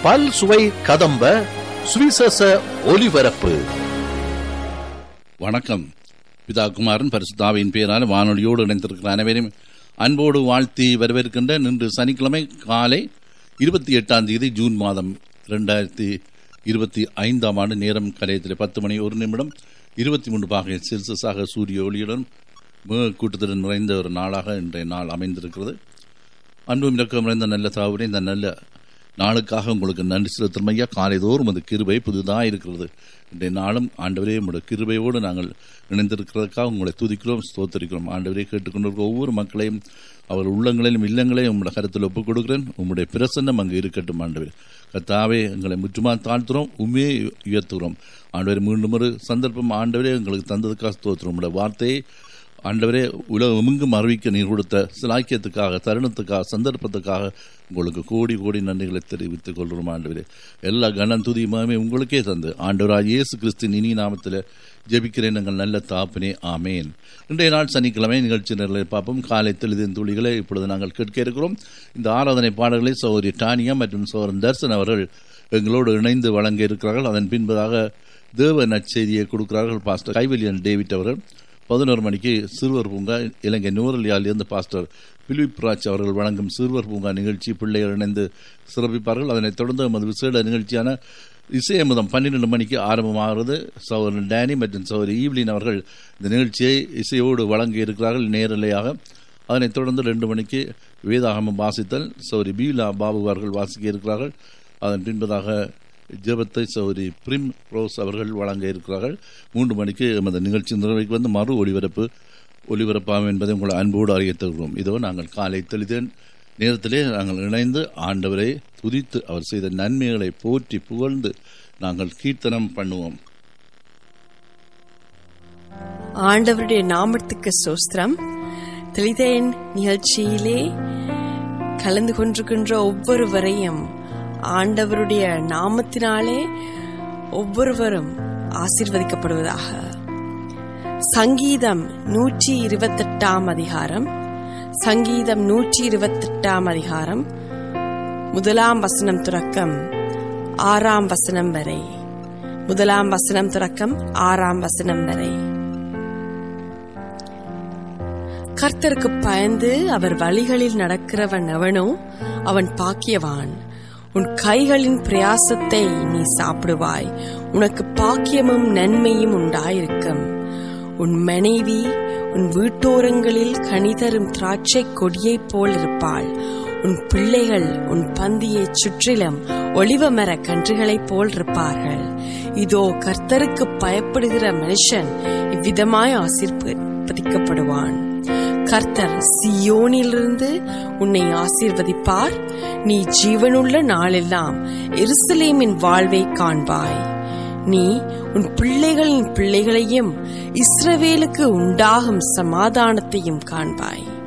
பல் சுவை கதம்ப சுவிசேஷ ஒலிபரப்பு வணக்கம் பிதா குமாரன் பரிசுத்தாவின் பேரால் வானொலியோடு இணைந்திருக்கிற அனைவரையும் அன்போடு வாழ்த்தி வரவேற்கின்ற இன்று சனிக்கிழமை காலை இருபத்தி எட்டாம் தேதி ஜூன் மாதம் இரண்டாயிரத்தி இருபத்தி ஐந்தாம் ஆண்டு நேரம் கலையத்தில் பத்து மணி ஒரு நிமிடம் இருபத்தி மூன்று பாகை செல்சியஸாக சூரிய ஒளியுடன் மிக கூட்டத்துடன் நிறைந்த ஒரு நாளாக இன்றைய நாள் அமைந்திருக்கிறது அன்பும் இறக்கம் நிறைந்த நல்ல தாவுரை இந்த நல்ல நாளுக்காக உங்களுக்கு நன்றி செலுத்தும் ஐயா காலைதோறும் அது கிருபை புதிதாக இருக்கிறது இன்றைய நாளும் ஆண்டவரே உங்களுடைய கிருபையோடு நாங்கள் இணைந்திருக்கிறதுக்காக உங்களை துதிக்கிறோம் ஸ்தோத்தரிக்கிறோம் ஆண்டவரே கேட்டுக்கொண்டிருக்கிற ஒவ்வொரு மக்களையும் அவர் உள்ளங்களையும் இல்லங்களையும் உங்களுடைய கருத்தில் ஒப்புக் கொடுக்கிறேன் உங்களுடைய பிரசன்னம் அங்கு இருக்கட்டும் ஆண்டவர் கத்தாவே எங்களை முற்றுமா தாழ்த்துறோம் உண்மையை உயர்த்துகிறோம் ஆண்டவரே மீண்டும் ஒரு சந்தர்ப்பம் ஆண்டவரே எங்களுக்கு தந்ததுக்காக ஸ்தோத்திரம் உங்களுடைய வார்த்தையை ஆண்டவரே உலகமெங்கும் அறிவிக்க நீர் கொடுத்த சிலாக்கியத்துக்காக தருணத்துக்காக சந்தர்ப்பத்துக்காக உங்களுக்கு கோடி கோடி நன்றிகளை தெரிவித்துக் கொள்கிறோம் ஆண்டவரே எல்லா கனம் துதியுமே உங்களுக்கே தந்து ஆண்டவராக இயேசு கிறிஸ்தின் இனி நாமத்தில் ஜெபிக்கிறேன் எங்கள் நல்ல தாப்பினே ஆமேன் இன்றைய நாள் சனிக்கிழமை நிகழ்ச்சி நிரலை பார்ப்போம் காலை தெளிதின் துளிகளை இப்பொழுது நாங்கள் கேட்க இருக்கிறோம் இந்த ஆராதனை பாடல்களை சௌரி டானியா மற்றும் சோரன் தர்சன் அவர்கள் எங்களோடு இணைந்து வழங்க இருக்கிறார்கள் அதன் பின்பதாக தேவ நற்செய்தியை கொடுக்கிறார்கள் பாஸ்டர் கைவலியன் டேவிட் அவர்கள் பதினோரு மணிக்கு சிறுவர் பூங்கா இலங்கை நூரலியாலிருந்து பாஸ்டர் பிலிப் ராஜ் அவர்கள் வழங்கும் சிறுவர் பூங்கா நிகழ்ச்சி பிள்ளைகள் இணைந்து சிறப்பிப்பார்கள் அதனைத் தொடர்ந்து நமது விசேட நிகழ்ச்சியான இசையமுதம் பன்னிரெண்டு மணிக்கு ஆரம்பமாகிறது சௌரன் டேனி மற்றும் சௌரி ஈவ்லின் அவர்கள் இந்த நிகழ்ச்சியை இசையோடு வழங்க இருக்கிறார்கள் நேரலையாக அதனைத் தொடர்ந்து ரெண்டு மணிக்கு வேதாகமம் வாசித்தல் சௌரி பீலா பாபு அவர்கள் வாசிக்க இருக்கிறார்கள் அதன் பின்பதாக ஜெபத்தை சௌரி பிரிம் ரோஸ் அவர்கள் வழங்க இருக்கிறார்கள் மூன்று மணிக்கு எமது நிகழ்ச்சி நிறைவுக்கு வந்து மறு ஒளிபரப்பு ஒளிபரப்பாகும் என்பதை உங்களை அன்போடு அறிவித்துகிறோம் இதோ நாங்கள் காலை தெளிதேன் நேரத்திலே நாங்கள் இணைந்து ஆண்டவரை துதித்து அவர் செய்த நன்மைகளை போற்றி புகழ்ந்து நாங்கள் கீர்த்தனம் பண்ணுவோம் ஆண்டவருடைய நாமத்துக்கு சோஸ்திரம் தெளிதேன் நிகழ்ச்சியிலே கலந்து கொண்டிருக்கின்ற ஒவ்வொருவரையும் ஆண்டவருடைய நாமத்தினாலே ஒவ்வொருவரும் ஆசிர்வதிக்கப்படுவதாக சங்கீதம் நூற்றி இருபத்தெட்டாம் அதிகாரம் சங்கீதம் நூற்றி இருபத்தெட்டாம் அதிகாரம் முதலாம் வசனம் துறக்கம் ஆறாம் வசனம் வரை முதலாம் வசனம் துறக்கம் ஆறாம் வசனம் வரை கர்த்தருக்கு பயந்து அவர் வழிகளில் நடக்கிறவன் எவனோ அவன் பாக்கியவான் உன் கைகளின் பிரயாசத்தை நீ சாப்பிடுவாய் உனக்கு பாக்கியமும் நன்மையும் உண்டாயிருக்கும் உன் மனைவி உன் வீட்டோரங்களில் கனிதரும் திராட்சை கொடியைப் போல் இருப்பாள் உன் பிள்ளைகள் உன் பந்தியை சுற்றிலும் ஒளிவ மர கன்றுகளைப் போல் இருப்பார்கள் இதோ கர்த்தருக்கு பயப்படுகிற மனுஷன் இவ்விதமாய் ஆசீர்வதிக்கப்படுவான் கர்த்தர் சியோனிலிருந்து உன்னை ஆசீர்வதிப்பார் நீ ஜீவனுள்ள நாளெல்லாம் எருசலேமின் வாழ்வை காண்பாய் நீ உன் பிள்ளைகளின் பிள்ளைகளையும் இஸ்ரவேலுக்கு உண்டாகும் சமாதானத்தையும் காண்பாய்